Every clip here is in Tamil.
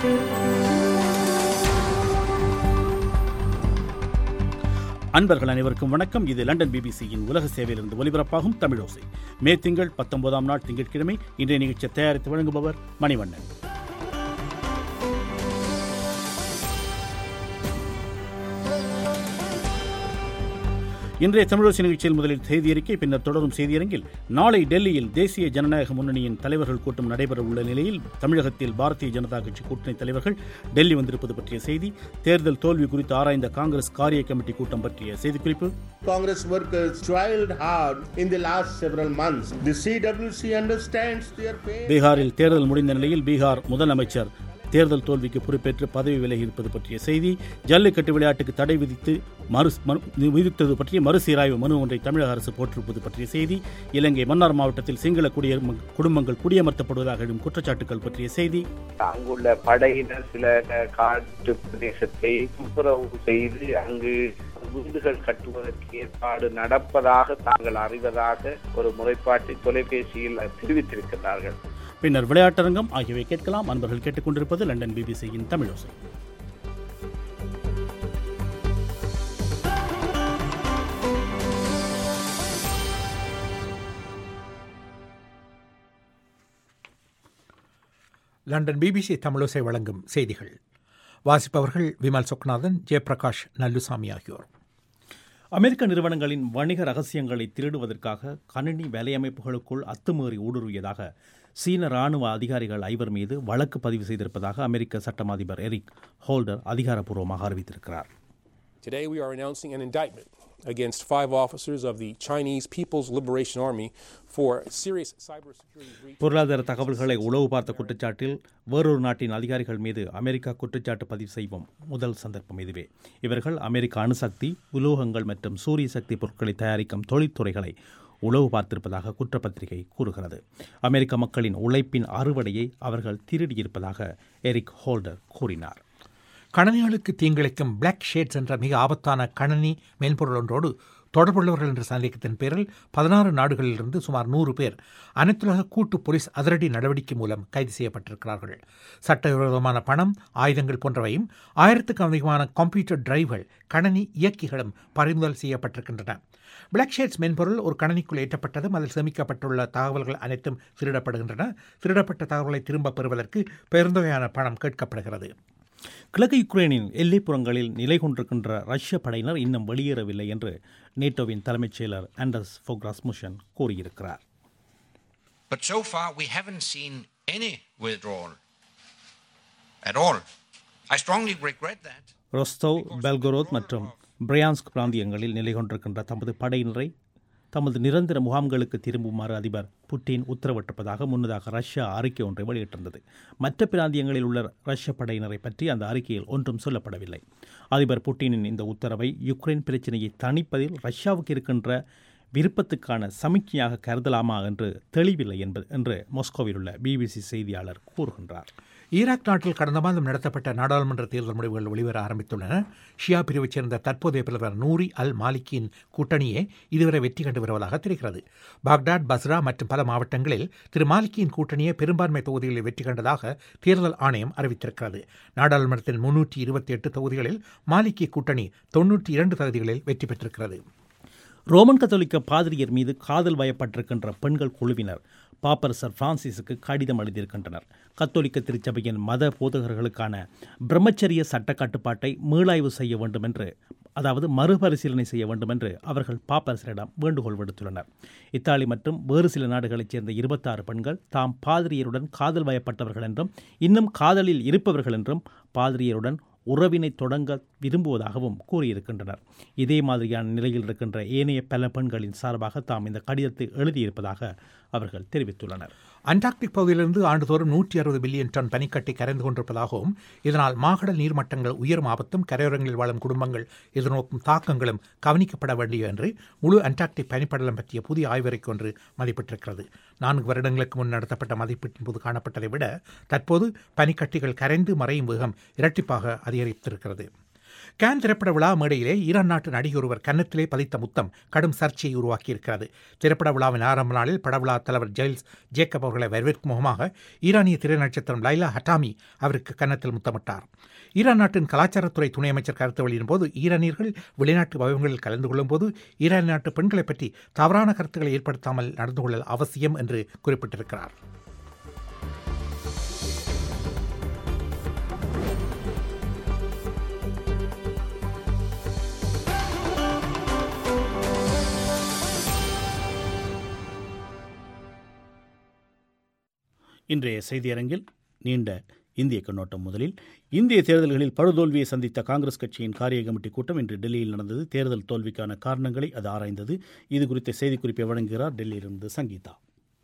அன்பர்கள் அனைவருக்கும் வணக்கம் இது லண்டன் பிபிசியின் உலக சேவையிலிருந்து ஒலிபரப்பாகும் தமிழோசை மே திங்கள் பத்தொன்பதாம் நாள் திங்கட்கிழமை இன்றைய நிகழ்ச்சியை தயாரித்து வழங்குபவர் மணிவண்ணன் இன்றைய தமிழோசி நிகழ்ச்சியில் முதலில் செய்தி அறிக்கை பின்னர் தொடரும் செய்தியரங்கில் நாளை டெல்லியில் தேசிய ஜனநாயக முன்னணியின் தலைவர்கள் கூட்டம் நடைபெற உள்ள நிலையில் தமிழகத்தில் பாரதிய ஜனதா கட்சி கூட்டணி தலைவர்கள் டெல்லி வந்திருப்பது பற்றிய செய்தி தேர்தல் தோல்வி குறித்து ஆராய்ந்த காங்கிரஸ் காரிய கமிட்டி கூட்டம் பற்றிய செய்திக்குறிப்பு Congress workers toiled hard in the last several months. The CWC understands their pain. பீகாரில் தேர்தல் முடிந்த நிலையில் பீகார் முதலமைச்சர் தேர்தல் தோல்விக்கு பொறுப்பேற்று பதவி விலகி இருப்பது பற்றிய செய்தி ஜல்லிக்கட்டு விளையாட்டுக்கு தடை விதித்து மறு மனு- விதித்தது பற்றிய மறுசீராய்வு மனு ஒன்றை தமிழக அரசு போட்டிருப்பது பற்றிய செய்தி இலங்கை மன்னார் மாவட்டத்தில் சிங்கள குடிய குடும்பங்கள் குடியமர்த்தப்படுவதாக எழும் குற்றச்சாட்டுகள் பற்றிய செய்தி அங்குள்ள படையினர் சில அஹ், காட்டு பிரதேசத்தை துப்புரவு செய்து அங்கு வீடுகள் கட்டுவதற்கு ஏற்பாடு நடப்பதாக தாங்கள் அறிவதாக ஒரு முறைப்பாட்டை தொலைபேசியில் தெரிவித்திருக்கிறார்கள் பின்னர் விளையாட்டரங்கம் ஆகியவை கேட்கலாம் அன்பர்கள் கேட்டுக்கொண்டிருப்பது லண்டன் பிபிசியின் தமிழோசை லண்டன் பிபிசி தமிழோசை வழங்கும் செய்திகள் வாசிப்பவர்கள் விமல் சொக்நாதன் ஜெயபிரகாஷ் நல்லுசாமி ஆகியோர் அமெரிக்க நிறுவனங்களின் வணிக ரகசியங்களை திருடுவதற்காக கணினி வேலையமைப்புகளுக்குள் அத்துமீறி ஊடுருவியதாக சீன ராணுவ அதிகாரிகள் ஐவர் மீது வழக்கு பதிவு செய்திருப்பதாக அமெரிக்க சட்டம் அதிபர் எரிக் ஹோல்டர் அதிகாரப்பூர்வமாக அறிவித்திருக்கிறார் Today, we are announcing an indictment against five officers of the Chinese People's Liberation Army for serious cybersecurity breach. பொருளாதார தகவல்களை உளவு பார்த்த குற்றச்சாட்டில் வேறொரு நாட்டின் அதிகாரிகள் மீது அமெரிக்கா குற்றச்சாட்டு பதிவு செய்வோம் முதல் சந்தர்ப்பம் இதுவே இவர்கள் அமெரிக்க அணுசக்தி உலோகங்கள் மற்றும் சூரிய சக்தி பொருட்களை தயாரிக்கும் தொழில்துறைகளை உளவு பார்த்திருப்பதாக குற்றப்பத்திரிகை கூறுகிறது அமெரிக்க மக்களின் உழைப்பின் அறுவடையை அவர்கள் திருடியிருப்பதாக எரிக் ஹோல்டர் கூறினார் கணனிகளுக்கு தீங்கிழைக்கும் பிளாக் ஷேட்ஸ் என்ற மிக ஆபத்தான கணனி மென்பொருள் ஒன்றோடு தொடர்புள்ளவர்கள் என்ற சந்தேகத்தின் பேரில் பதினாறு நாடுகளிலிருந்து சுமார் நூறு பேர் அனைத்துலக கூட்டு போலீஸ் அதிரடி நடவடிக்கை மூலம் கைது செய்யப்பட்டிருக்கிறார்கள் சட்டவிரோதமான பணம் ஆயுதங்கள் போன்றவையும் ஆயிரத்துக்கும் அதிகமான கம்ப்யூட்டர் டிரைவ்கள் கணனி இயக்கிகளும் பறிமுதல் செய்யப்பட்டிருக்கின்றன பிளாக் ஷேட்ஸ் மென்பொருள் ஒரு கணனிக்குள் ஏற்றப்பட்டதும் அதில் சேமிக்கப்பட்டுள்ள தகவல்கள் அனைத்தும் திருடப்படுகின்றன திருடப்பட்ட தகவல்களை திரும்பப் பெறுவதற்கு பெருந்தொகையான பணம் கேட்கப்படுகிறது கிழக்கு யுக்ரைனின் எல்லைப்புறங்களில் நிலை கொண்டிருக்கின்ற ரஷ்ய படையினர் இன்னும் வெளியேறவில்லை என்று நேட்டோவின் தலைமைச் செயலர் ஆண்டர்ஸ் ஃபோக்ராஸ்முஷன் கூறியிருக்கிறார் But so far, we haven't seen any withdrawal at all. I strongly regret that. ரொஸ்தோவ் பெல்கோரோத் மற்றும் பிரியான்ஸ்க் பிராந்தியங்களில் நிலை கொண்டிருக்கின்ற தமது படையினரை தமது நிரந்தர முகாம்களுக்கு திரும்புமாறு அதிபர் புட்டின் உத்தரவிட்டிருப்பதாக முன்னதாக ரஷ்யா அறிக்கை ஒன்றை வெளியிட்டிருந்தது மற்ற பிராந்தியங்களில் உள்ள ரஷ்ய படையினரை பற்றி அந்த அறிக்கையில் ஒன்றும் சொல்லப்படவில்லை அதிபர் புட்டினின் இந்த உத்தரவை யுக்ரைன் பிரச்சினையை தணிப்பதில் ரஷ்யாவுக்கு இருக்கின்ற விருப்பத்துக்கான சமிக்கையாக கருதலாமா என்று தெளிவில்லை என்பது என்று மாஸ்கோவில் உள்ள பிபிசி செய்தியாளர் கூறுகின்றார் ஈராக் நாட்டில் கடந்த மாதம் நடத்தப்பட்ட நாடாளுமன்ற தேர்தல் முடிவுகள் வெளிவர ஆரம்பித்துள்ளன ஷியா பிரிவைச் சேர்ந்த தற்போதைய பிரதமர் நூரி அல் மாலிக்கின் கூட்டணியே இதுவரை வெற்றி கண்டு வருவதாக தெரிகிறது பாக்தாத் பஸ்ரா மற்றும் பல மாவட்டங்களில் திரு மாலிக்கியின் கூட்டணியே பெரும்பான்மை தொகுதிகளில் வெற்றி கண்டதாக தேர்தல் ஆணையம் அறிவித்திருக்கிறது நாடாளுமன்றத்தின் முன்னூற்றி இருபத்தி எட்டு தொகுதிகளில் மாலிக்கி கூட்டணி தொன்னூற்றி இரண்டு தொகுதிகளில் வெற்றி பெற்றிருக்கிறது ரோமன் கத்தோலிக்க பாதிரியர் மீது காதல் வயப்பட்டிருக்கின்ற பெண்கள் குழுவினர் பாப்பர் சர் பிரான்சிஸுக்கு கடிதம் எழுதியிருக்கின்றனர் கத்தோலிக்க திருச்சபையின் மத போதகர்களுக்கான பிரம்மச்சரிய சட்ட கட்டுப்பாட்டை மீளாய்வு செய்ய வேண்டும் என்று அதாவது மறுபரிசீலனை செய்ய வேண்டும் என்று அவர்கள் பாப்பரசரிடம் வேண்டுகோள் விடுத்துள்ளனர் இத்தாலி மற்றும் வேறு சில நாடுகளைச் சேர்ந்த இருபத்தாறு பெண்கள் தாம் பாதிரியருடன் காதல் வயப்பட்டவர்கள் என்றும் இன்னும் காதலில் இருப்பவர்கள் என்றும் பாதிரியருடன் உறவினை தொடங்க விரும்புவதாகவும் கூறியிருக்கின்றனர் இதே மாதிரியான நிலையில் இருக்கின்ற ஏனைய பல பெண்களின் சார்பாக தாம் இந்த கடிதத்தை எழுதியிருப்பதாக அவர்கள் தெரிவித்துள்ளனர் அண்டார்டிக் பகுதியிலிருந்து ஆண்டுதோறும் நூற்றி அறுபது பில்லியன் டன் பனிக்கட்டி கரைந்து கொண்டிருப்பதாகவும் இதனால் மாகடல் நீர்மட்டங்கள் உயரும் ஆபத்தும் கரையோரங்களில் வாழும் குடும்பங்கள் எதிர்நோக்கும் தாக்கங்களும் கவனிக்கப்பட வேண்டிய என்று முழு அண்டார்டிக் பனிப்படலம் பற்றிய புதிய ஆய்வறிக்கை ஒன்று மதிப்பிட்டிருக்கிறது நான்கு வருடங்களுக்கு முன் நடத்தப்பட்ட மதிப்பீட்டின் போது காணப்பட்டதை விட தற்போது பனிக்கட்டிகள் கரைந்து மறையும் வேகம் இரட்டிப்பாக அதிகரித்திருக்கிறது கேன் திரைப்பட விழா மேடையிலே ஈரான் நாட்டு நடிகர் ஒருவர் கன்னத்திலே பதித்த முத்தம் கடும் சர்ச்சையை உருவாக்கியிருக்கிறது திரைப்பட விழாவின் ஆரம்ப நாளில் படவிழா தலைவர் ஜெயில்ஸ் ஜேக்கப் அவர்களை வரவேற்கும் முகமாக ஈரானிய திரை நட்சத்திரம் லைலா ஹட்டாமி அவருக்கு கன்னத்தில் முத்தமிட்டார் ஈரான் நாட்டின் கலாச்சாரத்துறை துணை அமைச்சர் கருத்து வெளியின் போது ஈரானியர்கள் வெளிநாட்டு வைபவங்களில் கலந்து கொள்ளும் போது ஈரான் நாட்டு பெண்களை பற்றி தவறான கருத்துக்களை ஏற்படுத்தாமல் நடந்து கொள்ளல் அவசியம் என்று குறிப்பிட்டிருக்கிறார் இன்றைய செய்தியரங்கில் நீண்ட இந்திய கண்ணோட்டம் முதலில் இந்திய தேர்தல்களில் படுதோல்வியை சந்தித்த காங்கிரஸ் கட்சியின் காரிய கமிட்டி கூட்டம் இன்று டெல்லியில் நடந்தது தேர்தல் தோல்விக்கான காரணங்களை அது ஆராய்ந்தது இது குறித்த செய்திக்குறிப்பை வழங்குகிறார் டெல்லியிலிருந்து சங்கீதா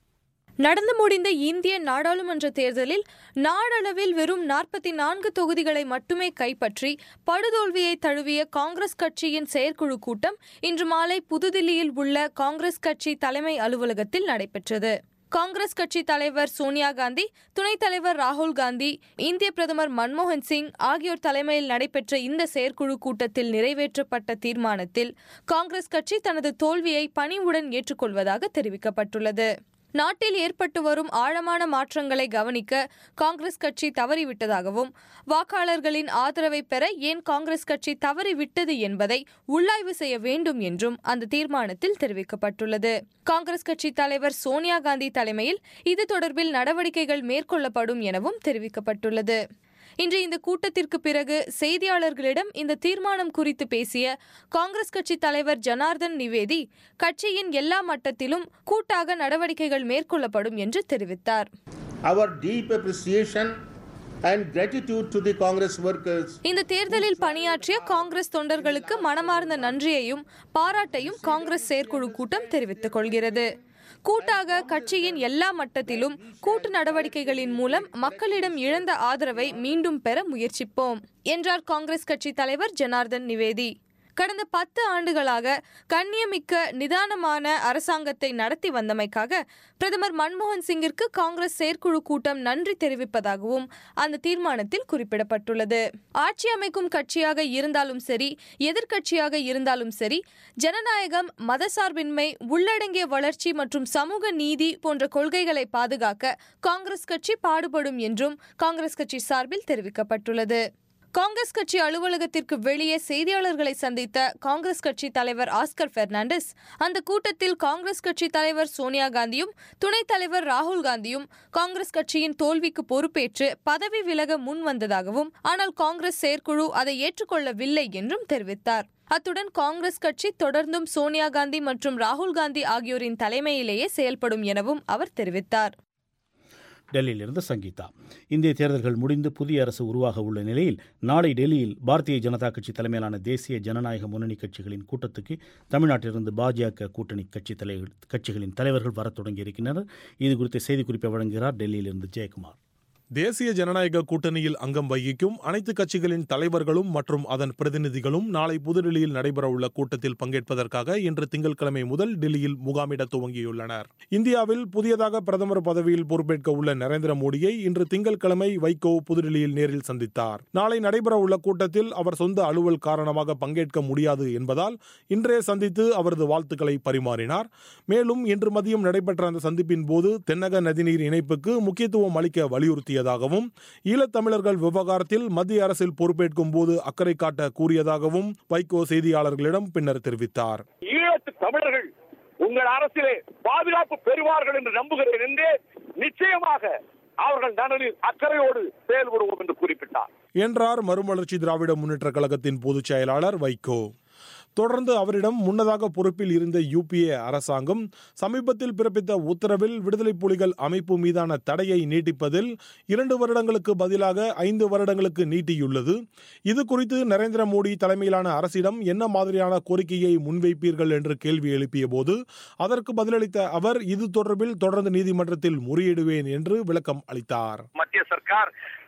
நடந்து முடிந்த இந்திய நாடாளுமன்ற தேர்தலில் நாடளவில் வெறும் நாற்பத்தி நான்கு தொகுதிகளை மட்டுமே கைப்பற்றி படுதோல்வியை தழுவிய காங்கிரஸ் கட்சியின் செயற்குழு கூட்டம் இன்று மாலை புதுதில்லியில் உள்ள காங்கிரஸ் கட்சி தலைமை அலுவலகத்தில் நடைபெற்றது காங்கிரஸ் கட்சி தலைவர் சோனியா காந்தி துணைத் தலைவர் ராகுல் காந்தி இந்திய பிரதமர் மன்மோகன் சிங் ஆகியோர் தலைமையில் நடைபெற்ற இந்த செயற்குழு கூட்டத்தில் நிறைவேற்றப்பட்ட தீர்மானத்தில் காங்கிரஸ் கட்சி தனது தோல்வியை பணிவுடன் ஏற்றுக்கொள்வதாக தெரிவிக்கப்பட்டுள்ளது நாட்டில் ஏற்பட்டு வரும் ஆழமான மாற்றங்களை கவனிக்க காங்கிரஸ் கட்சி தவறிவிட்டதாகவும் வாக்காளர்களின் ஆதரவை பெற ஏன் காங்கிரஸ் கட்சி தவறிவிட்டது என்பதை உள்ளாய்வு செய்ய வேண்டும் என்றும் அந்த தீர்மானத்தில் தெரிவிக்கப்பட்டுள்ளது காங்கிரஸ் கட்சி தலைவர் சோனியா காந்தி தலைமையில் இது தொடர்பில் நடவடிக்கைகள் மேற்கொள்ளப்படும் எனவும் தெரிவிக்கப்பட்டுள்ளது இன்று இந்த கூட்டத்திற்கு பிறகு செய்தியாளர்களிடம் இந்த தீர்மானம் குறித்து பேசிய காங்கிரஸ் கட்சி தலைவர் ஜனார்தன் நிவேதி கட்சியின் எல்லா மட்டத்திலும் கூட்டாக நடவடிக்கைகள் மேற்கொள்ளப்படும் என்று தெரிவித்தார் Our deep appreciation and gratitude to the Congress workers இந்த தேர்தலில் பணியாற்றிய காங்கிரஸ் தொண்டர்களுக்கு மனமார்ந்த நன்றியையும் பாராட்டையும் காங்கிரஸ் செயற்குழு கூட்டம் தெரிவித்துக் கொள்கிறது கூட்டாக கட்சியின் எல்லா மட்டத்திலும் கூட்டு நடவடிக்கைகளின் மூலம் மக்களிடம் இழந்த ஆதரவை மீண்டும் பெற முயற்சிப்போம் என்றார் காங்கிரஸ் கட்சி தலைவர் ஜனார்தன் நிவேதி கடந்த பத்து ஆண்டுகளாக கண்ணியமிக்க நிதானமான அரசாங்கத்தை நடத்தி வந்தமைக்காக பிரதமர் மன்மோகன் சிங்கிற்கு காங்கிரஸ் செயற்குழு கூட்டம் நன்றி தெரிவிப்பதாகவும் அந்த தீர்மானத்தில் குறிப்பிடப்பட்டுள்ளது ஆட்சி அமைக்கும் கட்சியாக இருந்தாலும் சரி எதிர்க்கட்சியாக இருந்தாலும் சரி ஜனநாயகம் மதசார்பின்மை உள்ளடங்கிய வளர்ச்சி மற்றும் சமூக நீதி போன்ற கொள்கைகளை பாதுகாக்க காங்கிரஸ் கட்சி பாடுபடும் என்றும் காங்கிரஸ் கட்சி சார்பில் தெரிவிக்கப்பட்டுள்ளது காங்கிரஸ் கட்சி அலுவலகத்திற்கு வெளியே செய்தியாளர்களை சந்தித்த காங்கிரஸ் கட்சி தலைவர் ஆஸ்கர் பெர்னாண்டஸ் அந்த கூட்டத்தில் காங்கிரஸ் கட்சி தலைவர் சோனியா காந்தியும் துணைத் தலைவர் ராகுல் காந்தியும் காங்கிரஸ் கட்சியின் தோல்விக்கு பொறுப்பேற்று பதவி விலக முன் வந்ததாகவும் ஆனால் காங்கிரஸ் செயற்குழு அதை ஏற்றுக்கொள்ளவில்லை என்றும் தெரிவித்தார் அத்துடன் காங்கிரஸ் கட்சி தொடர்ந்தும் சோனியா காந்தி மற்றும் ராகுல் காந்தி ஆகியோரின் தலைமையிலேயே செயல்படும் எனவும் அவர் தெரிவித்தார் டெல்லியிலிருந்து சங்கீதா இந்திய தேர்தல்கள் முடிந்து புதிய அரசு உருவாக உள்ள நிலையில் நாளை டெல்லியில் பாரதிய ஜனதா கட்சி தலைமையிலான தேசிய ஜனநாயக முன்னணி கட்சிகளின் கூட்டத்துக்கு தமிழ்நாட்டிலிருந்து பாஜக கூட்டணி கட்சி தலை கட்சிகளின் தலைவர்கள் வரத் தொடங்கியிருக்கின்றனர் இது குறித்த செய்திக்குறிப்பை வழங்குகிறார் டெல்லியிலிருந்து ஜெயக்குமார் தேசிய ஜனநாயக கூட்டணியில் அங்கம் வகிக்கும் அனைத்து கட்சிகளின் தலைவர்களும் மற்றும் அதன் பிரதிநிதிகளும் நாளை புதுடில்லியில் நடைபெறவுள்ள கூட்டத்தில் பங்கேற்பதற்காக இன்று திங்கட்கிழமை முதல் டெல்லியில் முகாமிட துவங்கியுள்ளனர் இந்தியாவில் புதியதாக பிரதமர் பதவியில் பொறுப்பேற்க உள்ள நரேந்திர மோடியை இன்று திங்கட்கிழமை வைகோ புதுடில்லியில் நேரில் சந்தித்தார் நாளை நடைபெறவுள்ள கூட்டத்தில் அவர் சொந்த அலுவல் காரணமாக பங்கேற்க முடியாது என்பதால் இன்றே சந்தித்து அவரது வாழ்த்துக்களை பரிமாறினார் மேலும் இன்று மதியம் நடைபெற்ற அந்த சந்திப்பின் போது தென்னக நதிநீர் இணைப்புக்கு முக்கியத்துவம் அளிக்க வலியுறுத்திய கூறியதாகவும் ஈழத்தமிழர்கள் விவகாரத்தில் மத்திய அரசில் பொறுப்பேற்கும் போது அக்கறை காட்ட கூறியதாகவும் வைகோ செய்தியாளர்களிடம் பின்னர் தெரிவித்தார் ஈழத்து தமிழர்கள் உங்கள் அரசிலே பாதுகாப்பு பெறுவார்கள் என்று நம்புகிறேன் என்றே நிச்சயமாக அவர்கள் நலனில் அக்கறையோடு செயல்படுவோம் என்று குறிப்பிட்டார் என்றார் மறுமலர்ச்சி திராவிட முன்னேற்ற கழகத்தின் பொதுச் செயலாளர் வைகோ தொடர்ந்து அவரிடம் முன்னதாக பொறுப்பில் இருந்த யுபிஏ அரசாங்கம் சமீபத்தில் பிறப்பித்த உத்தரவில் விடுதலை புலிகள் அமைப்பு மீதான தடையை நீட்டிப்பதில் இரண்டு வருடங்களுக்கு பதிலாக ஐந்து வருடங்களுக்கு நீட்டியுள்ளது இது குறித்து நரேந்திர மோடி தலைமையிலான அரசிடம் என்ன மாதிரியான கோரிக்கையை முன்வைப்பீர்கள் என்று கேள்வி எழுப்பிய போது அதற்கு பதிலளித்த அவர் இது தொடர்பில் தொடர்ந்து நீதிமன்றத்தில் முறையிடுவேன் என்று விளக்கம் அளித்தார் மத்திய சர்க்கார்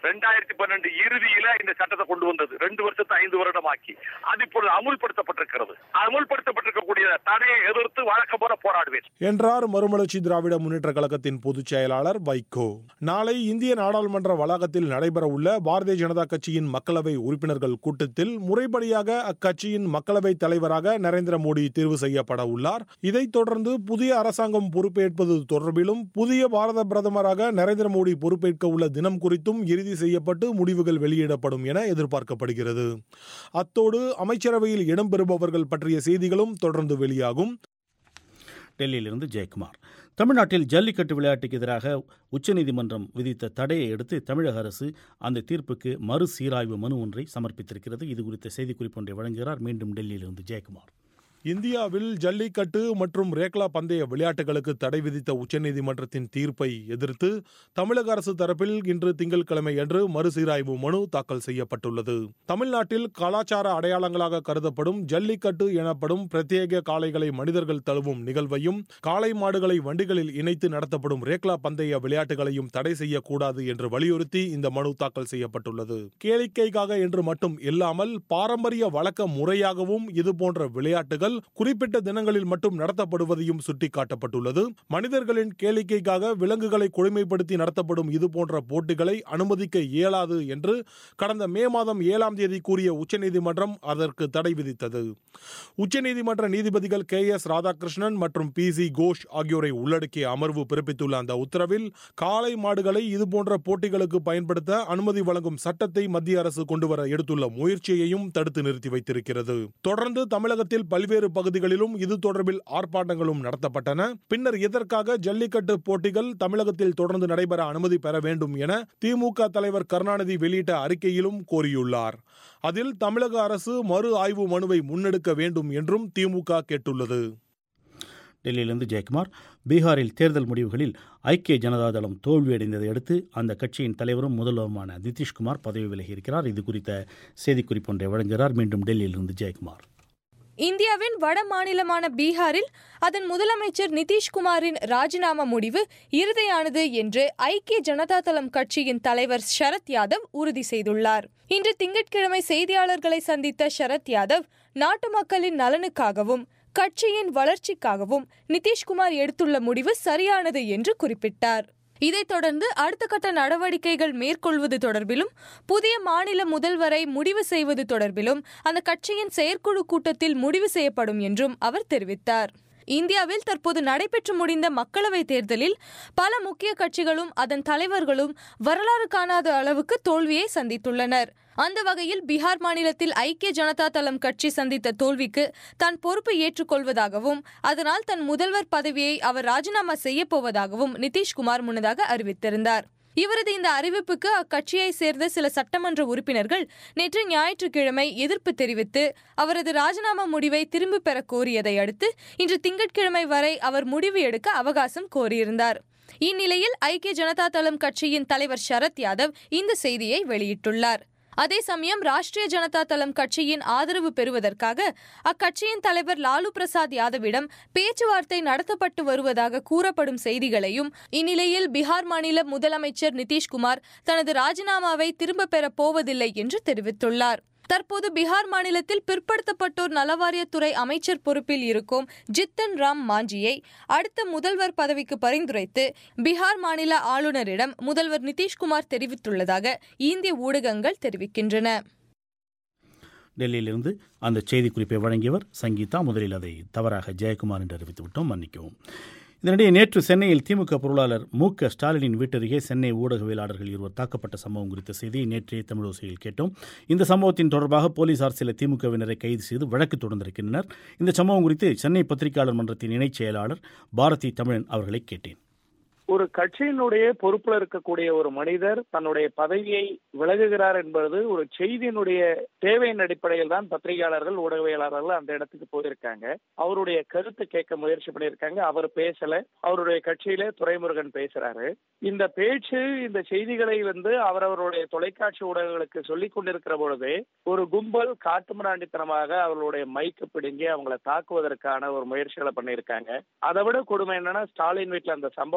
ரெண்டாயிரத்தி பன்னெண்டு இறுதியில இந்த சட்டத்தை கொண்டு வந்தது ரெண்டு வருஷத்தை ஐந்து வருடமாக்கி அது இப்பொழுது அமுல்படுத்தப்பட்டிருக்கிறது அமுல்படுத்தப்பட்டிருக்கக்கூடிய தடையை எதிர்த்து வழக்கம் போல போராடுவேன் என்றார் மறுமலர்ச்சி திராவிட முன்னேற்ற கழகத்தின் பொதுச் செயலாளர் வைகோ நாளை இந்திய நாடாளுமன்ற வளாகத்தில் நடைபெறவுள்ள பாரதிய ஜனதா கட்சியின் மக்களவை உறுப்பினர்கள் கூட்டத்தில் முறைப்படியாக அக்கட்சியின் மக்களவை தலைவராக நரேந்திர மோடி தேர்வு செய்யப்பட உள்ளார் இதைத் தொடர்ந்து புதிய அரசாங்கம் பொறுப்பேற்பது தொடர்பிலும் புதிய பாரத பிரதமராக நரேந்திர மோடி பொறுப்பேற்க உள்ள தினம் குறித்தும் இறுதி செய்யப்பட்டு முடிவுகள் வெளியிடப்படும் என எதிர்பார்க்கப்படுகிறது அத்தோடு அமைச்சரவையில் இடம்பெறுபவர்கள் பற்றிய செய்திகளும் தொடர்ந்து வெளியாகும் டெல்லியிலிருந்து ஜெயக்குமார் தமிழ்நாட்டில் ஜல்லிக்கட்டு விளையாட்டுக்கு எதிராக உச்சநீதிமன்றம் விதித்த தடையை அடுத்து தமிழக அரசு அந்த தீர்ப்புக்கு மறுசீராய்வு மனு ஒன்றை சமர்ப்பித்திருக்கிறது இது குறித்த செய்திக்குறிப்பு ஒன்றை வழங்குகிறார் மீண்டும் டெல்லியிலிருந்து ஜெயக்குமார் இந்தியாவில் ஜல்லிக்கட்டு மற்றும் ரேக்லா பந்தய விளையாட்டுகளுக்கு தடை விதித்த உச்சநீதிமன்றத்தின் தீர்ப்பை எதிர்த்து தமிழக அரசு தரப்பில் இன்று திங்கட்கிழமை அன்று மறுசீராய்வு மனு தாக்கல் செய்யப்பட்டுள்ளது தமிழ்நாட்டில் கலாச்சார அடையாளங்களாக கருதப்படும் ஜல்லிக்கட்டு எனப்படும் பிரத்யேக காளைகளை மனிதர்கள் தழுவும் நிகழ்வையும் காளை மாடுகளை வண்டிகளில் இணைத்து நடத்தப்படும் ரேக்லா பந்தய விளையாட்டுகளையும் தடை செய்யக்கூடாது என்று வலியுறுத்தி இந்த மனு தாக்கல் செய்யப்பட்டுள்ளது கேளிக்கைக்காக என்று மட்டும் இல்லாமல் பாரம்பரிய வழக்க முறையாகவும் இதுபோன்ற விளையாட்டுகள் குறிப்பிட்ட தினங்களில் மட்டும் நடத்தப்படுவதையும் சுட்டிக்காட்டப்பட்டுள்ளது மனிதர்களின் கேளிக்கைக்காக விலங்குகளை கொடுமைப்படுத்தி நடத்தப்படும் இதுபோன்ற போட்டிகளை அனுமதிக்க இயலாது என்று கடந்த மே மாதம் ஏழாம் தேதி கூறிய உச்சநீதிமன்றம் அதற்கு தடை விதித்தது உச்சநீதிமன்ற நீதிபதிகள் கே எஸ் ராதாகிருஷ்ணன் மற்றும் பி சி கோஷ் ஆகியோரை உள்ளடக்கிய அமர்வு பிறப்பித்துள்ள அந்த உத்தரவில் காளை மாடுகளை இதுபோன்ற போட்டிகளுக்கு பயன்படுத்த அனுமதி வழங்கும் சட்டத்தை மத்திய அரசு கொண்டுவர எடுத்துள்ள முயற்சியையும் தடுத்து நிறுத்தி வைத்திருக்கிறது தொடர்ந்து தமிழகத்தில் பல்வேறு பகுதிகளிலும் இது தொடர்பில் ஆர்ப்பாட்டங்களும் நடத்தப்பட்டன பின்னர் இதற்காக ஜல்லிக்கட்டு போட்டிகள் தமிழகத்தில் தொடர்ந்து நடைபெற அனுமதி பெற வேண்டும் என திமுக தலைவர் கருணாநிதி வெளியிட்ட அறிக்கையிலும் கோரியுள்ளார் அதில் தமிழக அரசு மறு ஆய்வு மனுவை முன்னெடுக்க வேண்டும் என்றும் திமுக கேட்டுள்ளது டெல்லியிலிருந்து ஜெயக்குமார் பீகாரில் தேர்தல் முடிவுகளில் ஐக்கிய ஜனதாதளம் தோல்வியடைந்ததை அடுத்து அந்த கட்சியின் தலைவரும் முதல்வருமான நிதிஷ்குமார் பதவி விலகியிருக்கிறார் இது குறித்த செய்திக்குறிப்பு ஒன்றை வழங்குகிறார் மீண்டும் டெல்லியிலிருந்து ஜெயக்குமார் இந்தியாவின் வட மாநிலமான பீகாரில் அதன் முதலமைச்சர் நிதிஷ்குமாரின் ராஜினாமா முடிவு இறுதியானது என்று ஐக்கிய ஜனதா தளம் கட்சியின் தலைவர் சரத் யாதவ் உறுதி செய்துள்ளார் இன்று திங்கட்கிழமை செய்தியாளர்களை சந்தித்த சரத் யாதவ் நாட்டு மக்களின் நலனுக்காகவும் கட்சியின் வளர்ச்சிக்காகவும் நிதிஷ்குமார் எடுத்துள்ள முடிவு சரியானது என்று குறிப்பிட்டார் இதைத் தொடர்ந்து அடுத்த கட்ட நடவடிக்கைகள் மேற்கொள்வது தொடர்பிலும் புதிய மாநில முதல்வரை முடிவு செய்வது தொடர்பிலும் அந்த கட்சியின் செயற்குழு கூட்டத்தில் முடிவு செய்யப்படும் என்றும் அவர் தெரிவித்தார் இந்தியாவில் தற்போது நடைபெற்று முடிந்த மக்களவைத் தேர்தலில் பல முக்கிய கட்சிகளும் அதன் தலைவர்களும் வரலாறு காணாத அளவுக்கு தோல்வியை சந்தித்துள்ளனர் அந்த வகையில் பீகார் மாநிலத்தில் ஐக்கிய ஜனதா தளம் கட்சி சந்தித்த தோல்விக்கு தான் பொறுப்பு ஏற்றுக்கொள்வதாகவும் அதனால் தன் முதல்வர் பதவியை அவர் ராஜினாமா செய்யப் போவதாகவும் நிதிஷ்குமார் முன்னதாக அறிவித்திருந்தார் இவரது இந்த அறிவிப்புக்கு அக்கட்சியை சேர்ந்த சில சட்டமன்ற உறுப்பினர்கள் நேற்று ஞாயிற்றுக்கிழமை எதிர்ப்பு தெரிவித்து அவரது ராஜினாமா முடிவை திரும்பப் பெற கோரியதை அடுத்து இன்று திங்கட்கிழமை வரை அவர் முடிவு எடுக்க அவகாசம் கோரியிருந்தார் இந்நிலையில் ஐக்கிய ஜனதா தளம் கட்சியின் தலைவர் சரத் யாதவ் இந்த செய்தியை வெளியிட்டுள்ளார் அதே சமயம் ராஷ்டிரிய ஜனதா தளம் கட்சியின் ஆதரவு பெறுவதற்காக அக்கட்சியின் தலைவர் லாலு பிரசாத் யாதவிடம் பேச்சுவார்த்தை நடத்தப்பட்டு வருவதாக கூறப்படும் செய்திகளையும் இந்நிலையில் பீகார் மாநில முதலமைச்சர் நிதிஷ்குமார் தனது ராஜினாமாவை திரும்பப் பெறப் போவதில்லை என்று தெரிவித்துள்ளார் தற்போது பீகார் மாநிலத்தில் பிற்படுத்தப்பட்டோர் நலவாரியத்துறை அமைச்சர் பொறுப்பில் இருக்கும் ஜித்தன் ராம் மாஞ்சியை அடுத்த முதல்வர் பதவிக்கு பரிந்துரைத்து பீகார் மாநில ஆளுநரிடம் முதல்வர் நிதிஷ்குமார் தெரிவித்துள்ளதாக இந்திய ஊடகங்கள் தெரிவிக்கின்றன டெல்லியிலிருந்து அந்த செய்திக்குறிப்பை வழங்கியவர் சங்கீதா முதலில் அதை தவறாக ஜெயக்குமார் என்று அறிவித்து விட்டோம் மன்னிக்கவும் இதனிடையே நேற்று சென்னையில் திமுக பொருளாளர் மு க ஸ்டாலினின் வீட்டருகே சென்னை ஊடகவியலாளர்கள் இருவர் தாக்கப்பட்ட சம்பவம் குறித்த செய்தியை நேற்றைய தமிழோசையில் கேட்டோம் இந்த சம்பவத்தின் தொடர்பாக போலீசார் சில திமுகவினரை கைது செய்து வழக்கு தொடர்ந்திருக்கின்றனர் இந்த சம்பவம் குறித்து சென்னை பத்திரிகையாளர் மன்றத்தின் இணைச் செயலாளர் பாரதி தமிழன் அவர்களை கேட்டேன் ஒரு கட்சியினுடைய பொறுப்புல இருக்கக்கூடிய ஒரு மனிதர் தன்னுடைய பதவியை விலகுகிறார் என்பது ஒரு செய்தியினுடைய தேவையின் அடிப்படையில் தான் பத்திரிகையாளர்கள் ஊடகவியலாளர்கள் அந்த இடத்துக்கு போயிருக்காங்க அவருடைய கருத்து கேட்க முயற்சி பண்ணியிருக்காங்க அவர் பேசல அவருடைய கட்சியில துரைமுருகன் பேசுறாரு இந்த பேச்சு இந்த செய்திகளை வந்து அவரவருடைய தொலைக்காட்சி ஊடகங்களுக்கு சொல்லிக் கொண்டிருக்கிற பொழுதே ஒரு கும்பல் காட்டுமிராண்டித்தனமாக அவர்களுடைய மைக்கு பிடுங்கி அவங்கள தாக்குவதற்கான ஒரு முயற்சிகளை பண்ணியிருக்காங்க அதை விட கொடுமை என்னன்னா ஸ்டாலின் வீட்டுல அந்த சம்பவம் நடந்த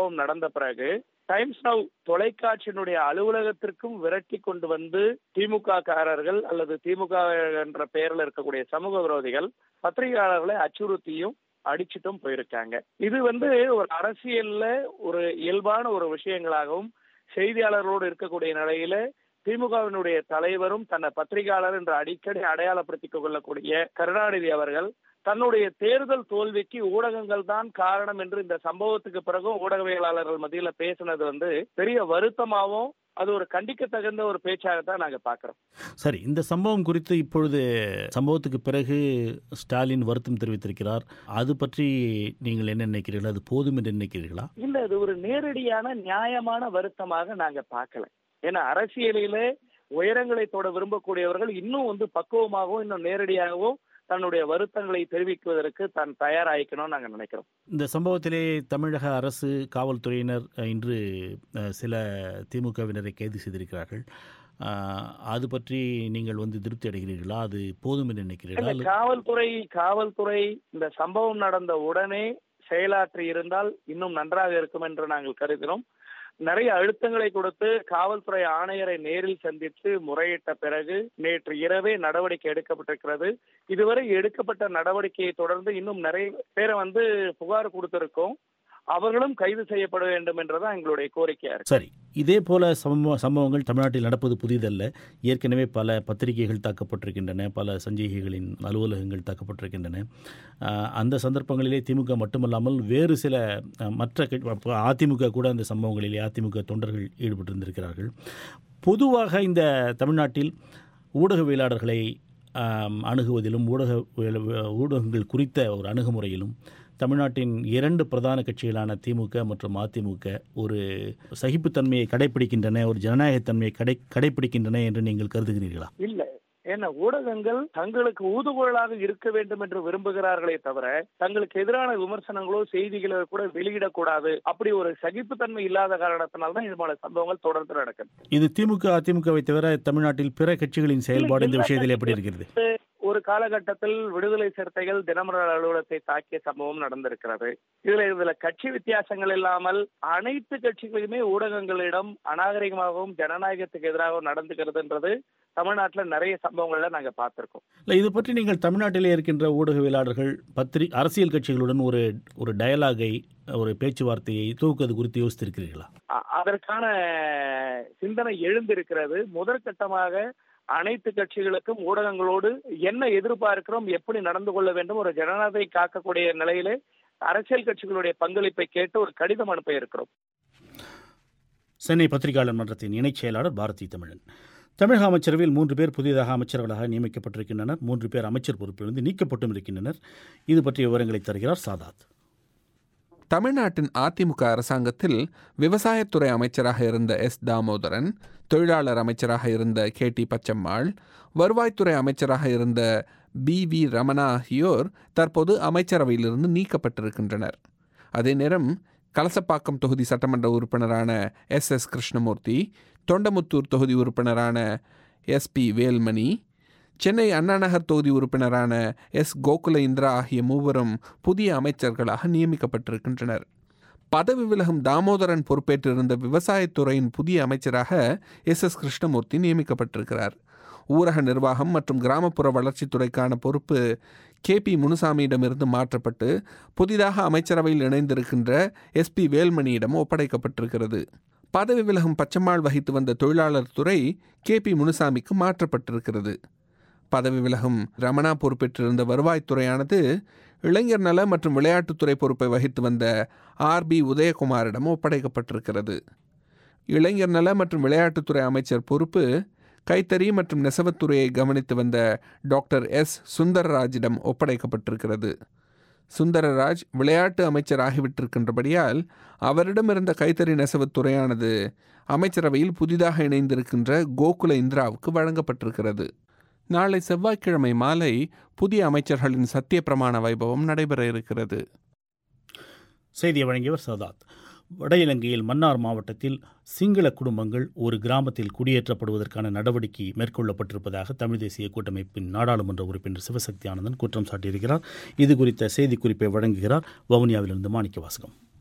வந்த பிறகு டைம்ஸ் நவ் தொலைக்காட்சியினுடைய அலுவலகத்திற்கும் விரட்டி கொண்டு வந்து திமுக காரர்கள் அல்லது திமுக என்ற பெயரில் இருக்கக்கூடிய சமூக விரோதிகள் பத்திரிகையாளர்களை அச்சுறுத்தியும் அடிச்சிட்டும் போயிருக்காங்க இது வந்து ஒரு அரசியல்ல ஒரு இயல்பான ஒரு விஷயங்களாகவும் செய்தியாளர்களோடு இருக்கக்கூடிய நிலையில திமுகவினுடைய தலைவரும் தன்னை பத்திரிகையாளர் என்று அடிக்கடி அடையாளப்படுத்திக் கொள்ளக்கூடிய கருணாநிதி அவர்கள் தன்னுடைய தேர்தல் தோல்விக்கு ஊடகங்கள் தான் காரணம் என்று இந்த சம்பவத்துக்கு பிறகும் ஊடகவியலாளர்கள் மத்தியில பேசினது வந்து பெரிய வருத்தமாகவும் அது ஒரு கண்டிக்கத்தகுந்த ஒரு பேச்சாகத்தான் நாங்க பாக்குறோம் சரி இந்த சம்பவம் குறித்து இப்பொழுது சம்பவத்துக்கு பிறகு ஸ்டாலின் வருத்தம் தெரிவித்திருக்கிறார் அது பற்றி நீங்கள் என்ன நினைக்கிறீர்கள் அது போதும் என்று நினைக்கிறீர்களா இல்ல இது ஒரு நேரடியான நியாயமான வருத்தமாக நாங்க பார்க்கல ஏன்னா அரசியலிலே உயரங்களை தொட விரும்பக்கூடியவர்கள் இன்னும் வந்து பக்குவமாகவும் இன்னும் நேரடியாகவும் தன்னுடைய வருத்தங்களை தெரிவிக்குவதற்கு தான் தயாராகிக்கணும்னு நாங்க நினைக்கிறோம் இந்த சம்பவத்திலே தமிழக அரசு காவல்துறையினர் அஹ், இன்று அஹ், சில திமுகவினரை கைது செய்திருக்கிறார்கள் அஹ், அது பற்றி நீங்கள் வந்து திருப்தி அடைகிறீர்களா அது போதும் என்று நினைக்கிறீர்களா இல்ல, அல்லது- காவல்துறை காவல்துறை இந்த சம்பவம் நடந்த உடனே செயலாற்றி இருந்தால் இன்னும் நன்றாக இருக்கும் என்று நாங்கள் கருதினோம் நிறைய அழுத்தங்களை கொடுத்து காவல்துறை ஆணையரை நேரில் சந்தித்து முறையிட்ட பிறகு நேற்று இரவே நடவடிக்கை எடுக்கப்பட்டிருக்கிறது இதுவரை எடுக்கப்பட்ட நடவடிக்கையை தொடர்ந்து இன்னும் நிறைய பேரை வந்து புகார் கொடுத்திருக்கோம் அவர்களும் கைது செய்யப்பட வேண்டும் என்றுதான் எங்களுடைய கோரிக்கையா இருக்கு சரி இதே போல சம்பவ சம்பவங்கள் தமிழ்நாட்டில் நடப்பது புதிதல்ல ஏற்கனவே பல பத்திரிகைகள் தாக்கப்பட்டிருக்கின்றன பல சஞ்சிகைகளின் அலுவலகங்கள் தாக்கப்பட்டிருக்கின்றன ஆஹ், அந்த சந்தர்ப்பங்களிலே திமுக மட்டுமல்லாமல் வேறு சில அஹ், மற்ற கட்சி- அப்ப அதிமுக கூட அந்த சம்பவங்களிலே அதிமுக தொண்டர்கள் ஈடுபட்டிருந்திருக்கிறார்கள் பொதுவாக இந்த தமிழ்நாட்டில் ஊடகவியலாளர்களை ஆம், அணுகுவதிலும் ஊடக ஊடகங்கள் குறித்த ஒரு அணுகுமுறையிலும் தமிழ்நாட்டின் இரண்டு பிரதான கட்சிகளான திமுக மற்றும் அதிமுக ஒரு சகிப்புத்தன்மையை கடைபிடிக்கின்றன ஒரு ஜனநாயகத்தன்மையை கடை கடைபிடிக்கின்றன என்று நீங்கள் கருதுகிறீர்களா இல்ல ஏன்னா ஊடகங்கள் தங்களுக்கு ஊதுகுழலாக இருக்க வேண்டும் என்று விரும்புகிறார்களே தவிர தங்களுக்கு எதிரான விமர்சனங்களோ செய்திகளோ கூட வெளியிடக்கூடாது அப்படி ஒரு சகிப்புத்தன்மை இல்லாத காரணத்தினால்தான் இது போல சம்பவங்கள் தொடர்ந்து நடக்குது இது திமுக அதிமுகவை தவிர தமிழ்நாட்டில் பிற கட்சிகளின் செயல்பாடு இந்த விஷயத்தில் எப்படி இருக்கிறது ஒரு காலகட்டத்தில் விடுதலை சிறுத்தைகள் தினமலர் அலுவலகத்தை தாக்கிய சம்பவம் நடந்திருக்கிறது இதுல இதுல கட்சி வித்தியாசங்கள் இல்லாமல் அனைத்து கட்சிகளுமே ஊடகங்களிடம் அநாகரிகமாகவும் ஜனநாயகத்துக்கு எதிராகவும் நடந்துக்கிறதுன்றது தமிழ்நாட்டுல நிறைய சம்பவங்கள்ல நாங்க பார்த்திருக்கோம் இல்லை இது பற்றி நீங்கள் தமிழ்நாட்டிலே இருக்கின்ற ஊடகவியலாளர்கள் பத்திரி அரசியல் கட்சிகளுடன் ஒரு ஒரு டயலாகை ஒரு பேச்சுவார்த்தையை துவக்குவது குறித்து யோசித்திருக்கிறீர்களா அ- அதற்கான சிந்தனை எழுந்திருக்கிறது முதற்கட்டமாக அனைத்து கட்சிகளுக்கும் ஊடகங்களோடு என்ன எதிர்பார்க்கிறோம் எப்படி நடந்து கொள்ள வேண்டும் ஒரு ஜனநாயகத்தை காக்கக்கூடிய நிலையிலே அரசியல் கட்சிகளுடைய பங்களிப்பை கேட்டு ஒரு கடிதம் அனுப்ப இருக்கிறோம் சென்னை பத்திரிகையாளர் மன்றத்தின் இணைச் செயலாளர் பாரதி தமிழன் தமிழக அமைச்சரவையில் மூன்று பேர் புதிதாக அமைச்சர்களாக நியமிக்கப்பட்டிருக்கின்றனர் மூன்று பேர் அமைச்சர் பொறுப்பிலிருந்து நீக்கப்பட்டும் இருக்கின்றனர் இது பற்றிய விவரங்களை தருகிறார் சாதாத் தமிழ்நாட்டின் அதிமுக அரசாங்கத்தில் விவசாயத்துறை அமைச்சராக இருந்த எஸ் தாமோதரன் தொழிலாளர் அமைச்சராக இருந்த கே டி பச்சம்மாள் வருவாய்த்துறை அமைச்சராக இருந்த பி வி ரமணா ஆகியோர் தற்போது அமைச்சரவையிலிருந்து நீக்கப்பட்டிருக்கின்றனர் அதே நேரம் கலசப்பாக்கம் தொகுதி சட்டமன்ற உறுப்பினரான எஸ் எஸ் கிருஷ்ணமூர்த்தி தொண்டமுத்தூர் தொகுதி உறுப்பினரான எஸ் பி வேல்மணி சென்னை அண்ணாநகர் தொகுதி உறுப்பினரான எஸ் கோகுல இந்திரா ஆகிய மூவரும் புதிய அமைச்சர்களாக நியமிக்கப்பட்டிருக்கின்றனர் பதவி விலகும் தாமோதரன் பொறுப்பேற்றிருந்த விவசாயத்துறையின் புதிய அமைச்சராக எஸ் எஸ் கிருஷ்ணமூர்த்தி நியமிக்கப்பட்டிருக்கிறார் ஊரக நிர்வாகம் மற்றும் கிராமப்புற வளர்ச்சித்துறைக்கான பொறுப்பு கே பி முனுசாமியிடமிருந்து மாற்றப்பட்டு புதிதாக அமைச்சரவையில் இணைந்திருக்கின்ற எஸ் பி வேல்மணியிடம் ஒப்படைக்கப்பட்டிருக்கிறது பதவி விலகும் பச்சம்மாள் வகித்து வந்த தொழிலாளர் துறை கே பி முனுசாமிக்கு மாற்றப்பட்டிருக்கிறது பதவி விலகும் ரமணா பொறுப்பேற்றிருந்த வருவாய்த்துறையானது இளைஞர் நல மற்றும் விளையாட்டுத்துறை பொறுப்பை வகித்து வந்த ஆர் பி உதயகுமாரிடம் ஒப்படைக்கப்பட்டிருக்கிறது இளைஞர் நல மற்றும் விளையாட்டுத்துறை அமைச்சர் பொறுப்பு கைத்தறி மற்றும் நெசவுத்துறையை கவனித்து வந்த டாக்டர் எஸ் சுந்தரராஜிடம் ஒப்படைக்கப்பட்டிருக்கிறது சுந்தரராஜ் விளையாட்டு அமைச்சர் ஆகிவிட்டிருக்கின்றபடியால் அவரிடம் இருந்த கைத்தறி நெசவுத்துறையானது அமைச்சரவையில் புதிதாக இணைந்திருக்கின்ற கோகுல இந்திராவுக்கு வழங்கப்பட்டிருக்கிறது நாளை செவ்வாய்க்கிழமை மாலை புதிய அமைச்சர்களின் சத்திய பிரமாண வைபவம் நடைபெற இருக்கிறது செய்தியை வழங்கியவர் சதாத் வட இலங்கையில் மன்னார் மாவட்டத்தில் சிங்கள குடும்பங்கள் ஒரு கிராமத்தில் குடியேற்றப்படுவதற்கான நடவடிக்கை மேற்கொள்ளப்பட்டிருப்பதாக தமிழ் தேசிய கூட்டமைப்பின் நாடாளுமன்ற உறுப்பினர் சிவசக்தி ஆனந்தன் குற்றம் சாட்டியிருக்கிறார் இது குறித்த செய்திக்குறிப்பை வழங்குகிறார் வவுனியாவிலிருந்து மாணிக்க வாசகம்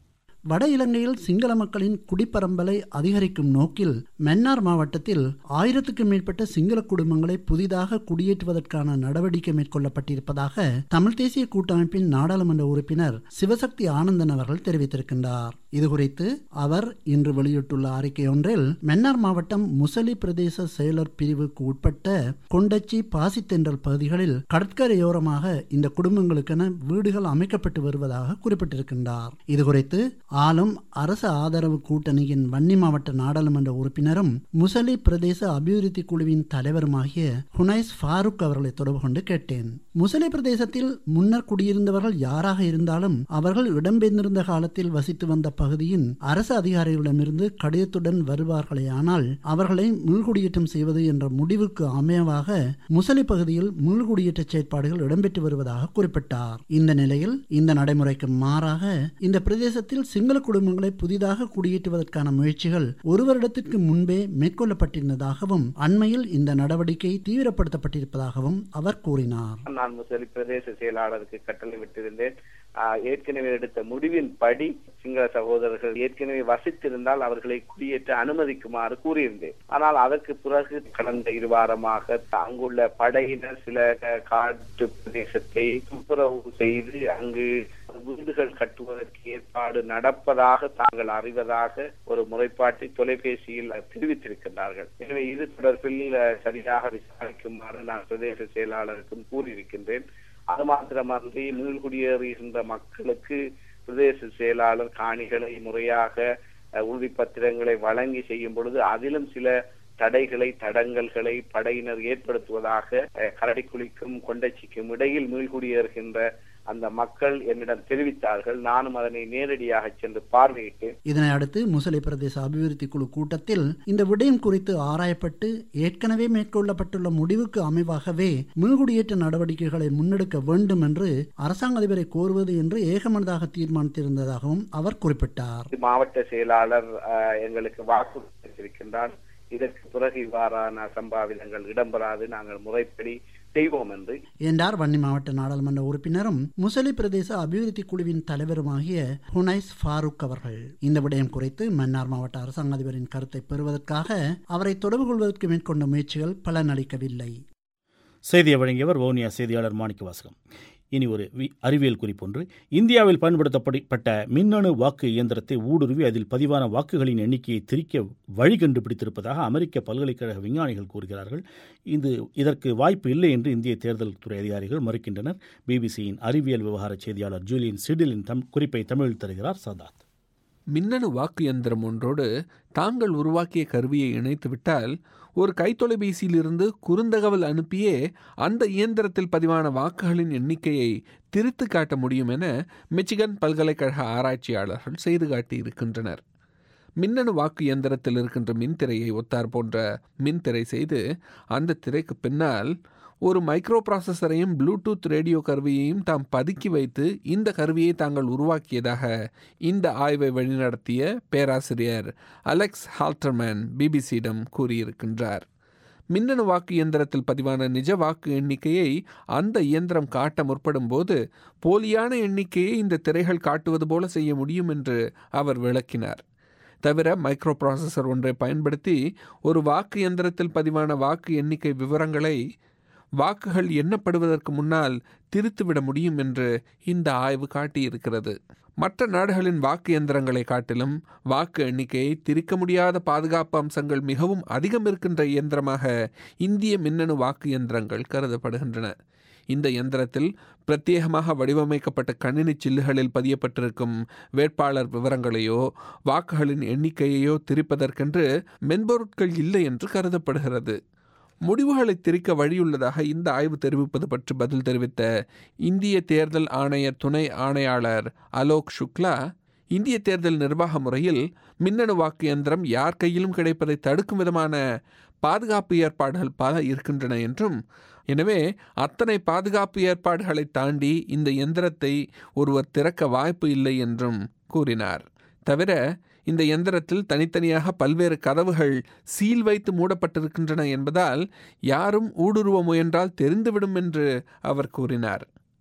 வட இலங்கையில் சிங்கள மக்களின் குடிப்பரம்பலை அதிகரிக்கும் நோக்கில் மன்னார் மாவட்டத்தில் ஆயிரத்துக்கும் மேற்பட்ட சிங்கள குடும்பங்களை புதிதாக குடியேற்றுவதற்கான நடவடிக்கை மேற்கொள்ளப்பட்டிருப்பதாக தமிழ் தேசிய கூட்டமைப்பின் நாடாளுமன்ற உறுப்பினர் சிவசக்தி ஆனந்தன் அவர்கள் தெரிவித்திருக்கின்றார் இதுகுறித்து அவர் இன்று வெளியிட்டுள்ள அறிக்கை ஒன்றில் மன்னார் மாவட்டம் முசலி பிரதேச செயலர் பிரிவுக்கு உட்பட்ட கொண்டச்சி பாசித்தென்றல் பகுதிகளில் கடற்கரையோரமாக இந்த குடும்பங்களுக்கென வீடுகள் அமைக்கப்பட்டு வருவதாக குறிப்பிட்டிருக்கின்றார் இதுகுறித்து ஆளும் அரசு ஆதரவு கூட்டணியின் வன்னி மாவட்ட நாடாளுமன்ற உறுப்பினரும் முசலி பிரதேச அபிவிருத்தி குழுவின் தலைவருமாகிய ஹுனைஸ் ஃபாரூக் அவர்களை தொடர்பு கொண்டு கேட்டேன் முசலி பிரதேசத்தில் முன்னர் குடியிருந்தவர்கள் யாராக இருந்தாலும் அவர்கள் இடம்பெயர்ந்திருந்த காலத்தில் வசித்து வந்த பகுதியின் அரசு அதிகாரிகளிடமிருந்து கடிதத்துடன் வருவார்களே ஆனால் அவர்களை மீள்குடியேற்றம் செய்வது என்ற முடிவுக்கு அமையவாக முசலி பகுதியில் மீள்குடியேற்ற செயற்பாடுகள் இடம்பெற்று வருவதாக குறிப்பிட்டார் இந்த நிலையில் இந்த நடைமுறைக்கு மாறாக இந்த பிரதேசத்தில் சிங்கள குடும்பங்களை புதிதாக குடியேற்றுவதற்கான முயற்சிகள் ஒரு வருடத்திற்கு முன்பே மேற்கொள்ளப்பட்டிருந்ததாகவும் அண்மையில் இந்த நடவடிக்கை தீவிரப்படுத்தப்பட்டிருப்பதாகவும் அவர் கூறினார் நான் முசலி பிரதேச செயலாளருக்கு கட்டளை விட்டிருந்தேன் ஆஹ், ஏற்கனவே எடுத்த முடிவின்படி சிங்கள சகோதரர்கள் ஏற்கனவே வசித்திருந்தால் அவர்களை குடியேற்ற அனுமதிக்குமாறு கூறியிருந்தேன் ஆனால் அதற்கு பிறகு கடந்த இரு வாரமாக அங்குள்ள படையினர் சில அஹ், காட்டு பிரதேசத்தை துப்புரவு செய்து அங்கு வீடுகள் கட்டுவதற்கு ஏற்பாடு நடப்பதாக தாங்கள் அறிவதாக ஒரு முறைப்பாட்டை தொலைபேசியில் தெரிவித்திருக்கின்றார்கள் எனவே இது தொடர்பில் அஹ், சரியாக விசாரிக்குமாறு நான் பிரதேச செயலாளருக்கும் கூறியிருக்கின்றேன் அது மாத்திரமன்றி மீள்குடியேறுகின்ற மக்களுக்கு பிரதேச செயலாளர் காணிகளை முறையாக அஹ், உறுதிப்பத்திரங்களை வழங்கி செய்யும் பொழுது அதிலும் சில தடைகளை தடங்கல்களை படையினர் ஏற்படுத்துவதாக அஹ், கரடிக்குழிக்கும் கொண்டச்சிக்கும் இடையில் மீள்குடியேறுகின்ற அந்த மக்கள் என்னிடம் தெரிவித்தார்கள் நானும் அதனை நேரடியாக சென்று பார்வையிட்டேன் இதனை அடுத்து முசலி பிரதேச அபிவிருத்தி குழு கூட்டத்தில் இந்த விடயம் குறித்து ஆராயப்பட்டு ஏற்கனவே மேற்கொள்ளப்பட்டுள்ள முடிவுக்கு அமைவாகவே மீள்குடியேற்ற நடவடிக்கைகளை முன்னெடுக்க வேண்டும் என்று அரசாங்க அதிபரை கோருவது என்று ஏகமனதாக தீர்மானித்திருந்ததாகவும் அவர் குறிப்பிட்டார் மாவட்ட செயலாளர் அஹ், எங்களுக்கு வாக்குறுதியிருக்கின்றார் இதற்கு பிறகு இவ்வாறான சம்பாவிதங்கள் இடம்பெறாது நாங்கள் முறைப்படி செய்வோம் என்று என்றார் வன்னி மாவட்ட நாடாளுமன்ற உறுப்பினரும் முசலி பிரதேச அபிவிருத்தி குழுவின் தலைவருமாகிய ஹுனைஸ் ஃபாரூக் அவர்கள் இந்த விடயம் குறித்து மன்னார் மாவட்ட அரசாங்க அதிபரின் கருத்தை பெறுவதற்காக அவரை தொடர்பு கொள்வதற்கு மேற்கொண்ட முயற்சிகள் பலனளிக்கவில்லை செய்தியை வழங்கியவர் வவுனியா செய்தியாளர் மாணிக்க வாசகம் இனி ஒரு வி- அறிவியல் குறிப்பொன்று இந்தியாவில் பயன்படுத்தப்பட்ட மின்னணு வாக்கு இயந்திரத்தை ஊடுருவி அதில் பதிவான வாக்குகளின் எண்ணிக்கையை திரிக்க வழி கண்டுபிடித்திருப்பதாக அமெரிக்க பல்கலைக்கழக விஞ்ஞானிகள் கூறுகிறார்கள் இது இதற்கு வாய்ப்பு இல்லை என்று இந்திய தேர்தல் துறை அதிகாரிகள் மறுக்கின்றனர் பிபிசியின் அறிவியல் விவகார செய்தியாளர் ஜூலியன் சிடிலின் தம் குறிப்பை தமிழில் தருகிறார் சதாத் மின்னணு வாக்கு இயந்திரம் ஒன்றோடு தாங்கள் உருவாக்கிய கருவியை இணைத்துவிட்டால் ஒரு கைத்தொலைபேசியிலிருந்து குறுந்தகவல் அனுப்பியே அந்த இயந்திரத்தில் பதிவான வாக்குகளின் எண்ணிக்கையை திரித்து காட்ட முடியும் என மிச்சிகன் பல்கலைக்கழக ஆராய்ச்சியாளர்கள் செய்து காட்டியிருக்கின்றனர் மின்னணு வாக்கு இயந்திரத்தில் இருக்கின்ற மின்திரையை ஒத்தார் போன்ற மின்திரை செய்து அந்த திரைக்கு பின்னால் ஒரு மைக்ரோ ப்ராசஸரையும் ப்ளூடூத் ரேடியோ கருவியையும் தாம் பதுக்கி வைத்து இந்த கருவியை தாங்கள் உருவாக்கியதாக இந்த ஆய்வை வழிநடத்திய பேராசிரியர் அலெக்ஸ் ஹால்டர்மேன் பிபிசியிடம் கூறியிருக்கின்றார் மின்னணு வாக்கு இயந்திரத்தில் பதிவான நிஜ வாக்கு எண்ணிக்கையை அந்த இயந்திரம் காட்ட முற்படும் போது போலியான எண்ணிக்கையை இந்த திரைகள் காட்டுவது போல செய்ய முடியும் என்று அவர் விளக்கினார் தவிர மைக்ரோ ப்ராசஸர் ஒன்றை பயன்படுத்தி ஒரு வாக்கு இயந்திரத்தில் பதிவான வாக்கு எண்ணிக்கை விவரங்களை வாக்குகள் எண்ணப்படுவதற்கு முன்னால் திருத்துவிட முடியும் என்று இந்த ஆய்வு காட்டியிருக்கிறது மற்ற நாடுகளின் வாக்கு இயந்திரங்களை காட்டிலும் வாக்கு எண்ணிக்கையை திரிக்க முடியாத பாதுகாப்பு அம்சங்கள் மிகவும் அதிகம் இருக்கின்ற இயந்திரமாக இந்திய மின்னணு வாக்கு இயந்திரங்கள் கருதப்படுகின்றன இந்த இயந்திரத்தில் பிரத்யேகமாக வடிவமைக்கப்பட்ட கணினி சில்லுகளில் பதியப்பட்டிருக்கும் வேட்பாளர் விவரங்களையோ வாக்குகளின் எண்ணிக்கையையோ திரிப்பதற்கென்று மென்பொருட்கள் இல்லை என்று கருதப்படுகிறது முடிவுகளை திரிக்க வழியுள்ளதாக இந்த ஆய்வு தெரிவிப்பது பற்றி பதில் தெரிவித்த இந்திய தேர்தல் ஆணைய துணை ஆணையாளர் அலோக் சுக்லா இந்திய தேர்தல் நிர்வாக முறையில் மின்னணு வாக்கு இயந்திரம் யார் கையிலும் கிடைப்பதை தடுக்கும் விதமான பாதுகாப்பு ஏற்பாடுகள் பல இருக்கின்றன என்றும் எனவே அத்தனை பாதுகாப்பு ஏற்பாடுகளை தாண்டி இந்த இயந்திரத்தை ஒருவர் திறக்க வாய்ப்பு இல்லை என்றும் கூறினார் தவிர இந்த எந்திரத்தில் தனித்தனியாக பல்வேறு கதவுகள் சீல் வைத்து மூடப்பட்டிருக்கின்றன என்பதால் யாரும் ஊடுருவ முயன்றால் தெரிந்துவிடும் என்று அவர் கூறினார்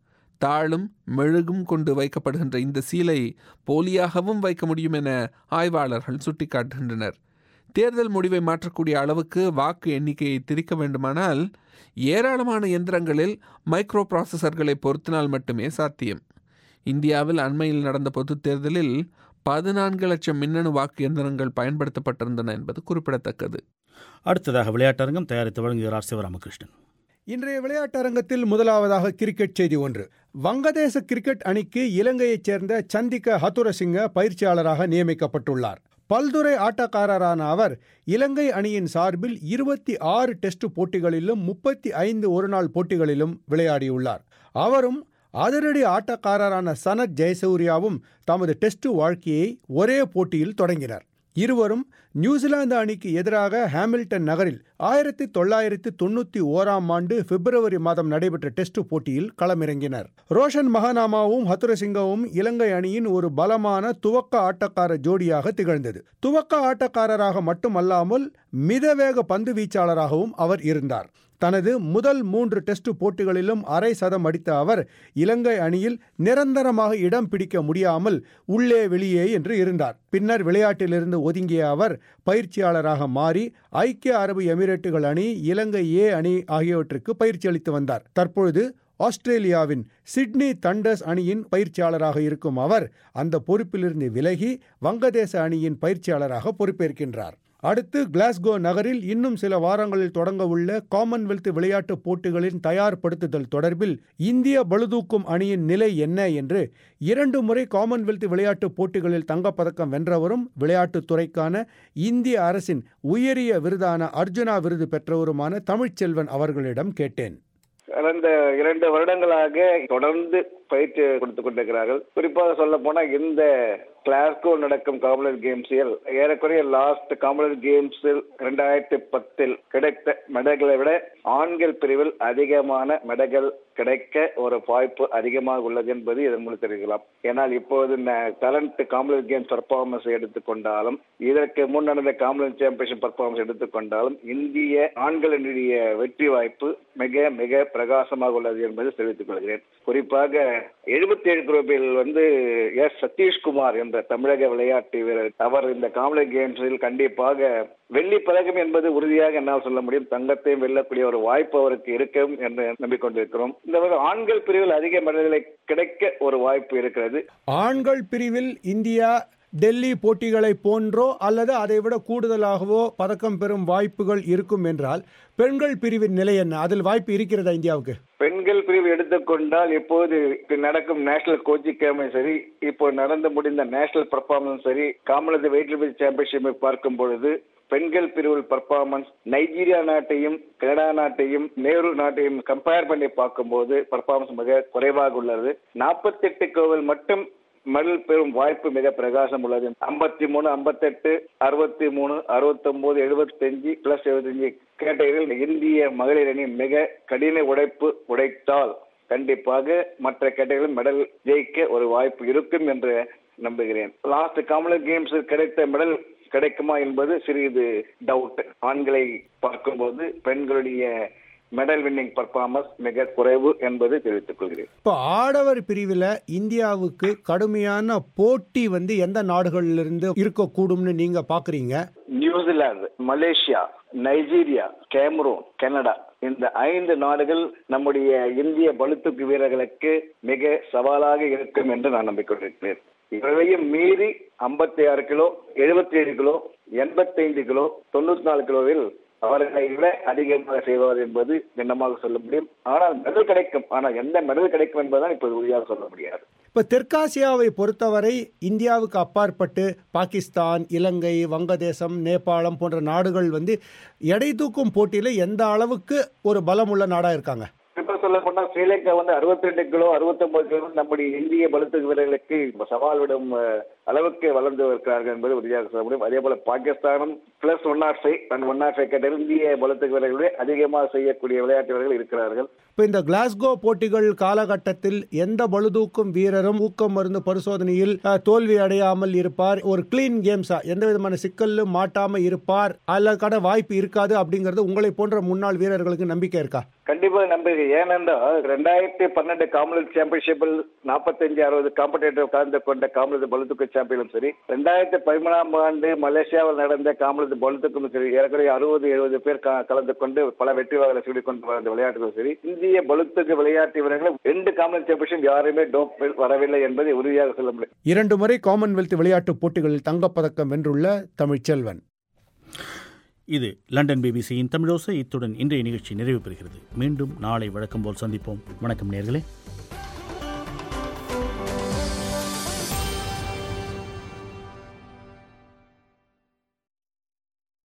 தாளும் மெழுகும் கொண்டு வைக்கப்படுகின்ற இந்த சீலை போலியாகவும் வைக்க முடியும் என ஆய்வாளர்கள் சுட்டிக்காட்டுகின்றனர் தேர்தல் முடிவை மாற்றக்கூடிய அளவுக்கு வாக்கு எண்ணிக்கையை திரிக்க வேண்டுமானால் ஏராளமான எந்திரங்களில் மைக்ரோ ப்ராசஸர்களை பொருத்தினால் மட்டுமே சாத்தியம் இந்தியாவில் அண்மையில் நடந்த பொதுத் தேர்தலில் பதினான்கு லட்சம் மின்னணு வாக்கு எந்திரங்கள் பயன்படுத்தப்பட்டிருந்தன என்பது குறிப்பிடத்தக்கது அடுத்ததாக விளையாட்டரங்கம் தயாரித்து வழங்குகிறார் சிவராமகிருஷ்ணன் இன்றைய விளையாட்டரங்கத்தில் முதலாவதாக கிரிக்கெட் செய்தி ஒன்று வங்கதேச கிரிக்கெட் அணிக்கு இலங்கையைச் சேர்ந்த சந்திக்க ஹத்துரசிங்க பயிற்சியாளராக நியமிக்கப்பட்டுள்ளார் பல்துறை ஆட்டக்காரரான அவர் இலங்கை அணியின் சார்பில் இருபத்தி ஆறு டெஸ்ட் போட்டிகளிலும் முப்பத்தி ஐந்து ஒருநாள் போட்டிகளிலும் விளையாடியுள்ளார் அவரும் அதிரடி ஆட்டக்காரரான சனத் ஜெயசூர்யாவும் தமது டெஸ்ட் வாழ்க்கையை ஒரே போட்டியில் தொடங்கினர் இருவரும் நியூசிலாந்து அணிக்கு எதிராக ஹாமில்டன் நகரில் ஆயிரத்தி தொள்ளாயிரத்தி தொண்ணூத்தி ஓராம் ஆண்டு பிப்ரவரி மாதம் நடைபெற்ற டெஸ்ட் போட்டியில் களமிறங்கினர் ரோஷன் மகனாமாவும் ஹத்துரசிங்கவும் இலங்கை அணியின் ஒரு பலமான துவக்க ஆட்டக்கார ஜோடியாக திகழ்ந்தது துவக்க ஆட்டக்காரராக மட்டுமல்லாமல் மிதவேக பந்து வீச்சாளராகவும் அவர் இருந்தார் தனது முதல் மூன்று டெஸ்ட் போட்டிகளிலும் அரை சதம் அடித்த அவர் இலங்கை அணியில் நிரந்தரமாக இடம் பிடிக்க முடியாமல் உள்ளே வெளியே என்று இருந்தார் பின்னர் விளையாட்டிலிருந்து ஒதுங்கிய அவர் பயிற்சியாளராக மாறி ஐக்கிய அரபு எமிரேட்டுகள் அணி இலங்கை ஏ அணி ஆகியவற்றுக்கு பயிற்சி அளித்து வந்தார் தற்பொழுது ஆஸ்திரேலியாவின் சிட்னி தண்டர்ஸ் அணியின் பயிற்சியாளராக இருக்கும் அவர் அந்த பொறுப்பிலிருந்து விலகி வங்கதேச அணியின் பயிற்சியாளராக பொறுப்பேற்கின்றார் அடுத்து கிளாஸ்கோ நகரில் இன்னும் சில வாரங்களில் தொடங்க உள்ள காமன்வெல்த் விளையாட்டுப் போட்டிகளின் தயார்படுத்துதல் தொடர்பில் இந்திய பளுதூக்கும் அணியின் நிலை என்ன என்று இரண்டு முறை காமன்வெல்த் விளையாட்டுப் போட்டிகளில் தங்கப்பதக்கம் வென்றவரும் விளையாட்டுத் துறைக்கான இந்திய அரசின் உயரிய விருதான அர்ஜுனா விருது பெற்றவருமான தமிழ்ச்செல்வன் அவர்களிடம் கேட்டேன் கடந்த இரண்டு வருடங்களாக தொடர்ந்து பயிற்சி கொடுத்துக் கொண்டிருக்கிறார்கள் குறிப்பாக சொல்ல போனா இந்த கிளாஸ்கோ நடக்கும் காமன்வெல்த் கேம்ஸில் ஏறக்குறைய லாஸ்ட் காமன்வெல்த் கேம்ஸில் இரண்டாயிரத்தி பத்தில் கிடைத்த மெடல்களை விட ஆண்கள் பிரிவில் அதிகமான மெடல்கள் கிடைக்க ஒரு வாய்ப்பு அதிகமாக உள்ளது என்பது இதன் மூலம் தெரிவிக்கலாம் ஏன்னால் இப்போது டேலண்ட் காமன்வெல்த் கேம்ஸ் பர்ஃபார்மன்ஸ் எடுத்துக்கொண்டாலும் இதற்கு முன் நடந்த காமன்வெல்த் சாம்பியன்ஷிப் பர்ஃபார்மன்ஸ் எடுத்துக்கொண்டாலும் இந்திய ஆண்களினுடைய வெற்றி வாய்ப்பு மிக மிக பிரகாசமாக உள்ளது என்பது தெரிவித்துக் கொள்கிறேன் குறிப்பாக எழுபத்தி ஏழு குரூப்பில் வந்து எஸ் சதீஷ்குமார் என்ற தமிழக விளையாட்டு வீரர் அவர் இந்த காமன்வெல்த் கேம்ஸில் கண்டிப்பாக வெள்ளி பதக்கம் என்பது உறுதியாக என்னால் சொல்ல முடியும் தங்கத்தையும் வெல்லக்கூடிய ஒரு வாய்ப்பு அவருக்கு இருக்கும் என்று நம்பிக்கொண்டிருக்கிறோம் இந்த ஆண்கள் பிரிவில் அதிக மெடல்களை கிடைக்க ஒரு வாய்ப்பு இருக்கிறது ஆண்கள் பிரிவில் இந்தியா டெல்லி போட்டிகளை போன்றோ அல்லது அதைவிட கூடுதலாகவோ பதக்கம் பெறும் வாய்ப்புகள் இருக்கும் என்றால் பெண்கள் பிரிவின் நிலை என்ன அதில் வாய்ப்பு இருக்கிறதா இந்தியாவுக்கு பெண்கள் பிரிவு எடுத்துக்கொண்டால் இப்போது நடக்கும் நேஷனல் கோச்சிங் கேமே சரி இப்போ நடந்து முடிந்த நேஷனல் பர்ஃபார்மன்ஸ் சரி காமன்வெல்த் வெயிட் லிஃப்ட் சாம்பியன்ஷிப்பை பார்க்கும் பொழுது பெண்கள் பிரிவில் பர்ஃபார்மன்ஸ் நைஜீரியா நாட்டையும் கனடா நாட்டையும் நேரு நாட்டையும் கம்பேர் பண்ணி பார்க்கும்போது பர்ஃபார்மன்ஸ் மிக குறைவாக உள்ளது நாற்பத்தி எட்டு கோவில் மட்டும் மெடல் பெறும் வாய்ப்பு மிக பிரகாசம் உள்ளது ஐம்பத்தி மூணு ஐம்பத்தெட்டு அறுபத்தி மூணு அறுபத்தி ஒன்பது எழுபத்தஞ்சு பிளஸ் எழுபத்தஞ்சு கேட்டகரியில் இந்திய மகளிர் அணி மிக கடின உழைப்பு உடைத்தால் கண்டிப்பாக மற்ற கேட்டகரியில் மெடல் ஜெயிக்க ஒரு வாய்ப்பு இருக்கும் என்று நம்புகிறேன் லாஸ்ட் காமன்வெல்த் கேம்ஸ் கிடைத்த மெடல் கிடைக்குமா என்பது சிறிது டவுட் ஆண்களை பார்க்கும்போது பெண்களுடைய மெடல் வின்னிங் பர்ஃபார்மன்ஸ் மிக குறைவு என்பது தெரிவித்துக் கொள்கிறேன் இப்போ ஆடவர் பிரிவில் இந்தியாவுக்கு கடுமையான போட்டி வந்து எந்த நாடுகளிலிருந்து இருக்கக்கூடும்னு நீங்க பாக்குறீங்க New Zealand Malaysia Nigeria Cameroon Canada இந்த ஐந்து நாடுகள் நம்முடைய இந்திய பளுத்துக்கு வீரர்களுக்கு மிக சவாலாக இருக்கும் என்று நான் நம்பிக்கொண்டிருக்கிறேன் இவரையும் மீறி ஐம்பத்தி ஆறு கிலோ எழுபத்தி ஏழு கிலோ எண்பத்தைந்து கிலோ தொண்ணூத்தி நாலு கிலோவில் அவர்களை விட அதிகமாக செய்வார் என்பது திண்ணமாக சொல்ல முடியும் ஆனால் மெடல் கிடைக்கும் ஆனால் எந்த மெடல் கிடைக்கும் என்பதுதான் இப்போது உறுதியாக சொல்ல முடியாது இப்போ தெற்காசியாவை பொறுத்தவரை இந்தியாவுக்கு அப்பாற்பட்டு பாகிஸ்தான் இலங்கை வங்கதேசம் நேபாளம் போன்ற நாடுகள் வந்து எடை தூக்கும் போட்டியில் எந்த அளவுக்கு ஒரு பலமுள்ள நாடாக இருக்காங்க இப்ப சொல்ல போனா ஸ்ரீலங்கா வந்து அறுபத்தி ரெண்டு கிலோ அறுபத்தி ஒன்பது கிலோ நம்முடைய இந்திய பலுத்து வீரர்களுக்கு சவால் விடும் அளவுக்கு வளர்ந்து இருக்கிறார்கள் என்பது உறுதியாக சொல்ல முடியும் அதே போல பாகிஸ்தானும் plus one naught five and one naught five category இந்திய பளுத்துக்கு வீரர்களே அதிகமாக செய்யக்கூடிய விளையாட்டு வீரர்கள் இருக்கிறார்கள் இப்போ இந்த கிளாஸ்கோ போட்டிகள் காலகட்டத்தில் எந்த பளுதூக்கும் வீரரும் ஊக்கம் மருந்து பரிசோதனையில் அஹ், தோல்வி அடையாமல் இருப்பார் ஒரு கிளீன் கேம்ஸா எந்த விதமான சிக்கலும் மாட்டாம இருப்பார் அதற்கான வாய்ப்பு இருக்காது அப்படிங்கிறது உங்களை போன்ற முன்னாள் வீரர்களுக்கு நம்பிக்கை இருக்கா கண்டிப்பாக நம்பிக்கை ஏனென்றால் ரெண்டாயிரத்தி பன்னெண்டு காமன்வெல்த் சாம்பியன்ஷிப்பில் நாற்பத்தஞ்சு அறுபது காம்படேட்டர் கலந்து கொண்ட காமன்வெல்த் பளுத்துக்கு சாம்பியனும் சரி ரெண்டாயிரத்தி பதிமூணாம் ஆண்டு மலேசியாவில் நடந்த காமன்வெல்த் பளுத்துக்கும் சரி ஏறக்குறைய அறுபது எழுபது பேர் க- கலந்து கொண்டு பல வெற்றி வாகலை சூடி கொண்டு வந்த விளையாட்டுகளும் சரி இந்திய பளுத்துக்கு விளையாட்டு வீரர்கள் ரெண்டு காமன்வெல்த் சாம்பியன்ஷிப் யாருமே டோப் வரவில்லை என்பதை உறுதியாக சொல்ல முடியும் இரண்டு முறை காமன்வெல்த் விளையாட்டுப் போட்டிகளில் தங்கப்பதக்கம் வென்றுள்ள தமிழ்ச்செல்வன் இது லண்டன் பிபிசியின் தமிழோசை இத்துடன் இன்றைய நிகழ்ச்சி நிறைவு பெறுகிறது மீண்டும் நாளை வழக்கம் போல் சந்திப்போம் வணக்கம் நேர்களே